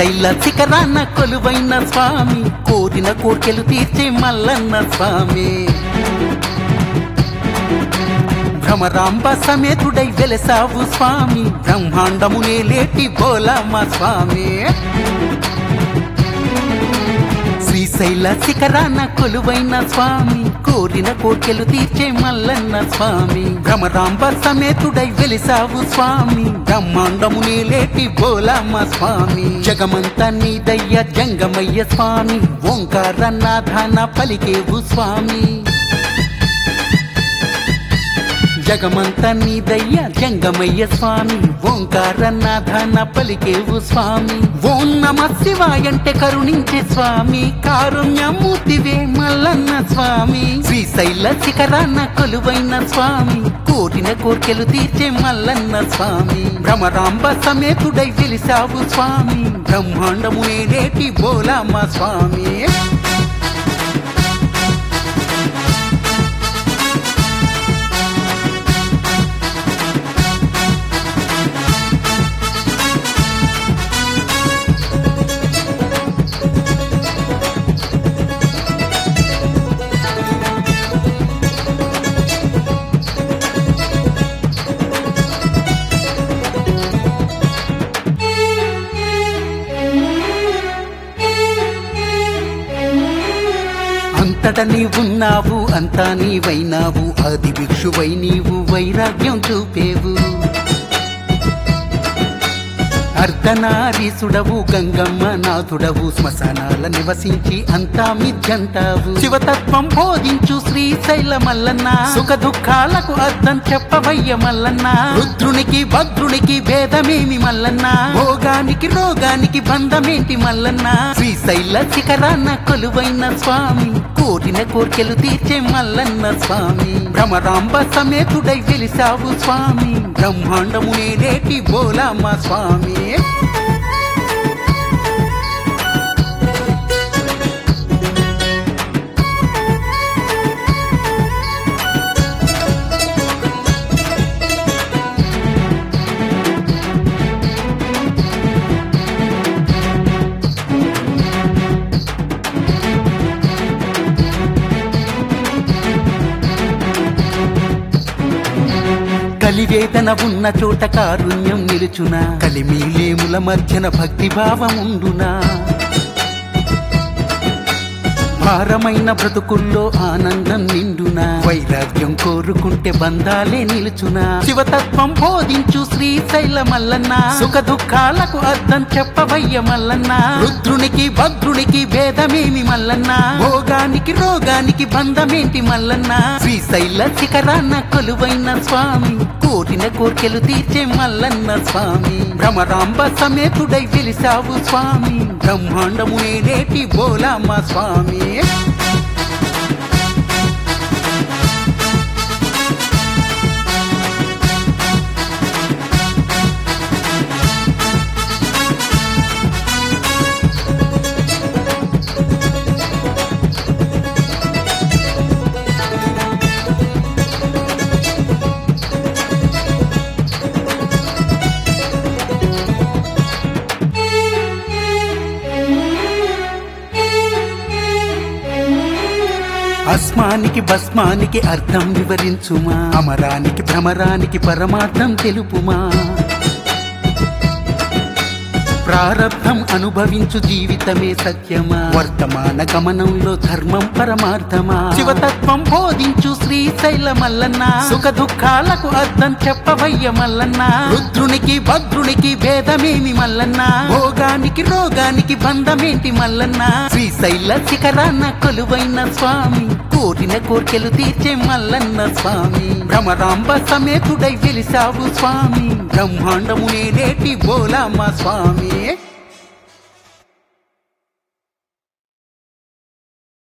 శ్రీశైల శిఖరాన కొలువైన స్వామి కోరిన కోర్కెలు తీర్చే మల్లన్న స్వామి భ్రమరాంబ సమేతుడై వెలసావు స్వామి బ్రహ్మాండమునే లేటి బోలమ్మ స్వామి శ్రీశైల శిఖరాన కొలువైన స్వామి కోరిన కోర్కెలు తీర్చే మల్లన్న స్వామి భ్రమరాంబ సమేతుడై వెలిసావు స్వామి బ్రహ్మాండమునే లేటి బోలమ్మ స్వామి జగమంత నీదయ్య జంగమయ్య స్వామి ఓంకార నాథాన పలికేవు స్వామి జగమంత నీదయ్య జంగమయ్య స్వామి ఓంకార నాథాన పలికేవు స్వామి ఓం నమ శివాయంటే కరుణించే స్వామి కారుణ్యమూర్తివే మల్లన్న స్వామి శ్రీశైల శిఖరాన కొలువైన స్వామి కోరిన కోర్కెలు తీర్చే మల్లన్న స్వామి భ్రమరాంబ సమేతుడై వెలిసావు స్వామి బ్రహ్మాండమునే నేటి బోలామ స్వామి అంతట నీవున్నావు అంతా నీవైనావు ఆది భిక్షువై నీవు వైరాగ్యం చూపేవు అర్ధనారీసుడవు గంగమ్మ నాథుడవు శ్మశానాల నివసించి అంతా మిథ్యంటావు శివతత్వం బోధించు శ్రీశైల మల్లన్న సుఖ దుఃఖాలకు అర్థం చెప్పవయ్య మల్లన్న రుద్రునికి భద్రునికి భేదమేమి మల్లన్న భోగానికి రోగానికి బంధమేంటి మల్లన్న శ్రీశైల శిఖరాన కొలువైన స్వామి కోరిన కోర్కెలు తీర్చే మల్లన్న స్వామి భ్రమరాంబ సమేతుడై వెలిసావు స్వామి బ్రహ్మాండమునే లేటి బోలామ స్వామి కలివేదన ఉన్న చోట కారుణ్యం నిలుచునా కలిమీలేముల మధ్యన భక్తి భావముండునా భారమైన బ్రతుకుల్లో ఆనందం నిండునా వైరాగ్యం కోరుకుంటే బంధాలే నిలుచునా శివతత్వం బోధించు శ్రీశైల మల్లన్న సుఖ దుఃఖాలకు అర్థం చెప్పవయ్య మల్లన్న రుద్రునికి భద్రునికి భేదమేమి మల్లన్న భోగానికి రోగానికి బంధమేంటి మల్లన్న శ్రీశైల శిఖరాన కొలువైన స్వామి కోరిన కోర్కెలు తీర్చే మల్లన్న స్వామి భ్రమరాంబ సమేతుడై వెలిసావు స్వామి బ్రహ్మాండమునే నేటి బోలామ స్వామి అస్మానికి భస్మానికి అర్థం వివరించుమా అమరానికి భ్రమరానికి పరమార్థం తెలుపుమా ప్రారబ్ధం అనుభవించు జీవితమే సత్యమా వర్తమాన గమనంలో ధర్మం పరమార్థమా శివతత్వం బోధించు శ్రీశైల మల్లన్న సుఖ దుఃఖాలకు అర్థం చెప్పవయ్య మల్లన్న రుద్రునికి భద్రునికి భేదమేమి మల్లన్న భోగానికి రోగానికి బంధమేంటి మల్లన్న శ్రీశైల శిఖరాన కొలువైన స్వామి కోరిన కోర్కెలు తీర్చే మల్లన్న స్వామి భ్రమరాంబ సమేతుడై వెలిసావు స్వామి బ్రహ్మాండమునే నేటి బోలామ స్వామి